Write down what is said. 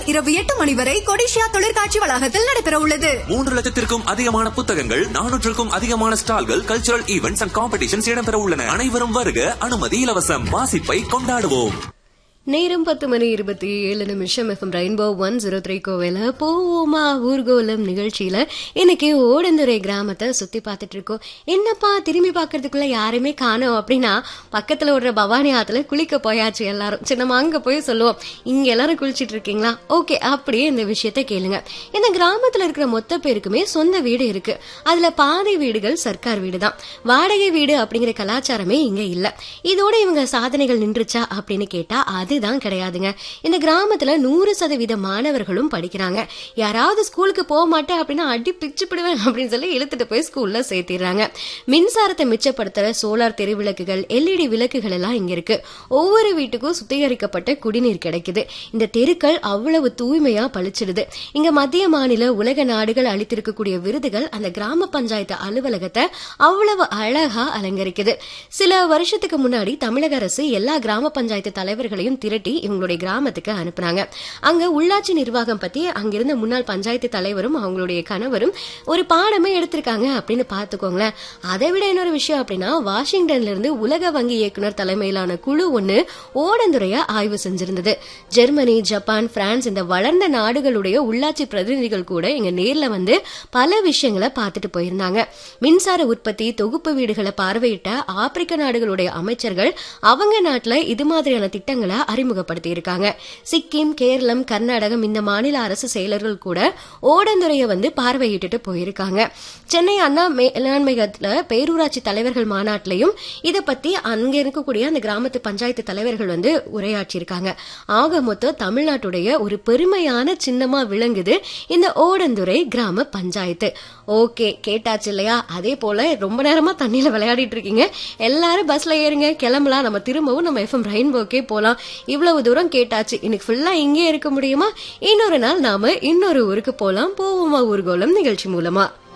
இரவு எட்டு மணி வரை கொடிஷியா தொழிற்காட்சி வளாகத்தில் நடைபெற உள்ளது மூன்று லட்சத்திற்கும் அதிகமான புத்தகங்கள் நானூற்றுக்கும் அதிகமான ஸ்டால்கள் கல்ச்சுரல் ஈவெண்ட்ஸ் அண்ட் காம்படிஷன்ஸ் இடம்பெற உள்ளன அனைவரும் வருக அனுமதி இலவசம் வாசிப்பை கொண்டாடுவோம் நேரம் பத்து மணி இருபத்தி ஏழு நிமிஷம் FM rainbow one zero three கோவில போவோமா ஊர்கோலம் நிகழ்ச்சியில இன்னைக்கு ஓடந்துறை கிராமத்தை சுத்தி பார்த்துட்டு இருக்கோம் என்னப்பா திரும்பி பார்க்கறதுக்குள்ள யாருமே காணோம் அப்படின்னா பக்கத்துல ஓடுற பவானி ஆத்துல குளிக்க போயாச்சு எல்லாரும் சரி நம்ம அங்க போய் சொல்லுவோம் இங்க எல்லாரும் குளிச்சிட்டு இருக்கீங்களா ஓகே அப்படியே இந்த விஷயத்த கேளுங்க இந்த கிராமத்துல இருக்கிற மொத்த பேருக்குமே சொந்த வீடு இருக்கு அதுல பாதி வீடுகள் சர்க்கார் வீடு தான் வாடகை வீடு அப்படிங்கிற கலாச்சாரமே இங்க இல்ல இதோட இவங்க சாதனைகள் நின்றுச்சா அப்படின்னு கேட்டா அதுதான் கிடையாதுங்க இந்த கிராமத்துல நூறு சதவீத மாணவர்களும் படிக்கிறாங்க யாராவது ஸ்கூலுக்கு போக மாட்டேன் அப்படின்னா அடி பிச்சு பிடுவேன் அப்படின்னு சொல்லி இழுத்துட்டு போய் ஸ்கூல்ல சேர்த்திடுறாங்க மின்சாரத்தை மிச்சப்படுத்துற சோலார் தெருவிளக்குகள் எல்இடி விளக்குகள் எல்லாம் இங்க இருக்கு ஒவ்வொரு வீட்டுக்கும் சுத்திகரிக்கப்பட்ட குடிநீர் கிடைக்குது இந்த தெருக்கள் அவ்வளவு தூய்மையா பளிச்சிடுது இங்க மத்திய மாநில உலக நாடுகள் அளித்திருக்கக்கூடிய விருதுகள் அந்த கிராம பஞ்சாயத்து அலுவலகத்தை அவ்வளவு அழகா அலங்கரிக்குது சில வருஷத்துக்கு முன்னாடி தமிழக அரசு எல்லா கிராம பஞ்சாயத்து தலைவர்களையும் திரட்டி இவங்களுடைய கிராமத்துக்கு அனுப்புனாங்க அங்க உள்ளாட்சி நிர்வாகம் பத்தி அங்கிருந்த முன்னாள் பஞ்சாயத்து தலைவரும் அவங்களுடைய கணவரும் ஒரு பாடமே எடுத்திருக்காங்க அப்படின்னு பாத்துக்கோங்களேன் அதை விட இன்னொரு விஷயம் அப்படின்னா வாஷிங்டன்ல இருந்து உலக வங்கி இயக்குனர் தலைமையிலான குழு ஒண்ணு ஓடந்துறைய ஆய்வு செஞ்சிருந்தது ஜெர்மனி ஜப்பான் பிரான்ஸ் இந்த வளர்ந்த நாடுகளுடைய உள்ளாட்சி பிரதிநிதிகள் கூட இங்க நேர்ல வந்து பல விஷயங்களை பார்த்துட்டு போயிருந்தாங்க மின்சார உற்பத்தி தொகுப்பு வீடுகளை பார்வையிட்ட ஆப்பிரிக்க நாடுகளுடைய அமைச்சர்கள் அவங்க நாட்டுல இது மாதிரியான திட்டங்களை அறிமுகப்படுத்தி இருக்காங்க சிக்கிம் கேரளம் கர்நாடகம் இந்த மாநில அரசு செயலர்கள் கூட ஓடந்துறைய வந்து பார்வையிட்டுட்டு போயிருக்காங்க சென்னை அண்ணா மேலாண்மையத்துல பேரூராட்சி தலைவர்கள் மாநாட்டிலையும் இதை பத்தி அங்க இருக்கக்கூடிய அந்த கிராமத்து பஞ்சாயத்து தலைவர்கள் வந்து உரையாற்றியிருக்காங்க ஆக மொத்தம் தமிழ்நாட்டுடைய ஒரு பெருமையான சின்னமா விளங்குது இந்த ஓடந்துறை கிராம பஞ்சாயத்து ஓகே கேட்டாச்சு இல்லையா அதே போல ரொம்ப நேரமா தண்ணியில விளையாடிட்டு இருக்கீங்க எல்லாரும் பஸ்ல ஏறுங்க கிளம்பலாம் நம்ம திரும்பவும் நம்ம எஃப்எம் ரெயின்போக்கே போலாம் இவ்வளவு தூரம் கேட்டாச்சு இன்னைக்கு ஃபுல்லா இங்கே இருக்க முடியுமா இன்னொரு நாள் நாம இன்னொரு ஊருக்கு போலாம் போவோமா ஊர்கோலம் நிகழ்ச்சி மூலமா